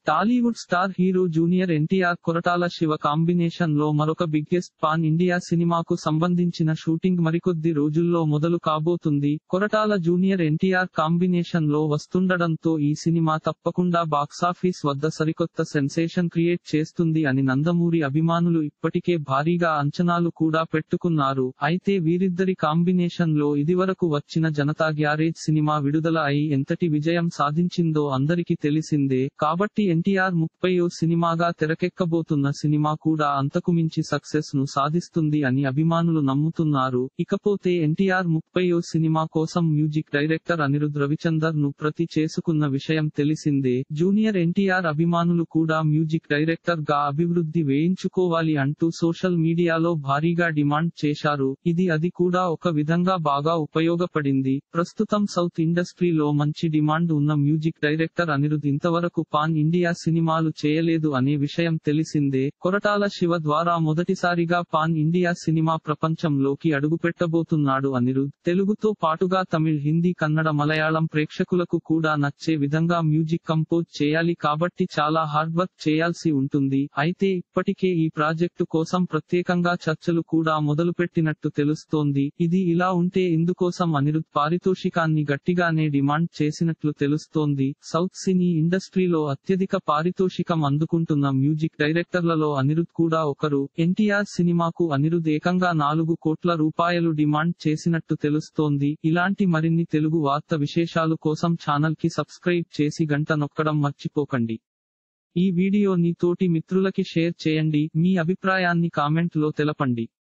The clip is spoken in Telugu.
Tollywood star hero junior NTR Koratala Siva combination లో మరొక బిగ్గెస్ట్ పాన్ ఇండియా సినిమాకు సంబంధించిన షూటింగ్ మరికొద్ది రోజుల్లో మొదలు కాబోతుంది కొరటాల జూనియర్ ఎన్టీఆర్ కాంబినేషన్ లో వస్తుండడంతో ఈ సినిమా తప్పకుండా బాక్సాఫీస్ వద్ద సరికొత్త సెన్సేషన్ క్రియేట్ చేస్తుంది అని నందమూరి అభిమానులు ఇప్పటికే భారీగా అంచనాలు కూడా పెట్టుకున్నారు అయితే వీరిద్దరి కాంబినేషన్ లో ఇదివరకు వచ్చిన జనతా గ్యారేజ్ సినిమా విడుదల అయి ఎంతటి విజయం సాధించిందో అందరికీ తెలిసిందే కాబట్టి ఎన్టీఆర్ ముప్పయో సినిమాగా తెరకెక్కబోతున్న సినిమా కూడా అంతకుమించి సక్సెస్ ను సాధిస్తుంది అని అభిమానులు నమ్ముతున్నారు ఇకపోతే ఎన్టీఆర్ ముప్పయో సినిమా కోసం మ్యూజిక్ డైరెక్టర్ అనిరుద్ రవిచందర్ ను ప్రతి చేసుకున్న విషయం తెలిసిందే జూనియర్ ఎన్టీఆర్ అభిమానులు కూడా మ్యూజిక్ డైరెక్టర్ గా అభివృద్ధి వేయించుకోవాలి అంటూ సోషల్ మీడియాలో భారీగా డిమాండ్ చేశారు ఇది అది కూడా ఒక విధంగా బాగా ఉపయోగపడింది ప్రస్తుతం సౌత్ ఇండస్ట్రీలో మంచి డిమాండ్ ఉన్న మ్యూజిక్ డైరెక్టర్ అనిరుద్ ఇంతవరకు పాన్ ఇండియా సినిమాలు చేయలేదు అనే విషయం తెలిసిందే కొరటాల శివ ద్వారా మొదటిసారిగా పాన్ ఇండియా సినిమా ప్రపంచంలోకి అడుగుపెట్టబోతున్నాడు అనిరుద్ తెలుగుతో పాటుగా తమిళ్ హిందీ కన్నడ మలయాళం ప్రేక్షకులకు కూడా నచ్చే విధంగా మ్యూజిక్ కంపోజ్ చేయాలి కాబట్టి చాలా హార్డ్ వర్క్ చేయాల్సి ఉంటుంది అయితే ఇప్పటికే ఈ ప్రాజెక్టు కోసం ప్రత్యేకంగా చర్చలు కూడా మొదలుపెట్టినట్టు తెలుస్తోంది ఇది ఇలా ఉంటే ఇందుకోసం అనిరుద్ పారితోషికాన్ని గట్టిగానే డిమాండ్ చేసినట్లు తెలుస్తోంది సౌత్ సినీ ఇండస్ట్రీలో అత్యధిక పారితోషికం అందుకుంటున్న మ్యూజిక్ డైరెక్టర్లలో అనిరుద్ కూడా ఒకరు ఎన్టీఆర్ సినిమాకు అనిరుద్ ఏకంగా నాలుగు కోట్ల రూపాయలు డిమాండ్ చేసినట్టు తెలుస్తోంది ఇలాంటి మరిన్ని తెలుగు వార్త విశేషాలు కోసం ఛానల్ కి సబ్స్క్రైబ్ చేసి గంట నొక్కడం మర్చిపోకండి ఈ వీడియోని తోటి మిత్రులకి షేర్ చేయండి మీ అభిప్రాయాన్ని కామెంట్ లో తెలపండి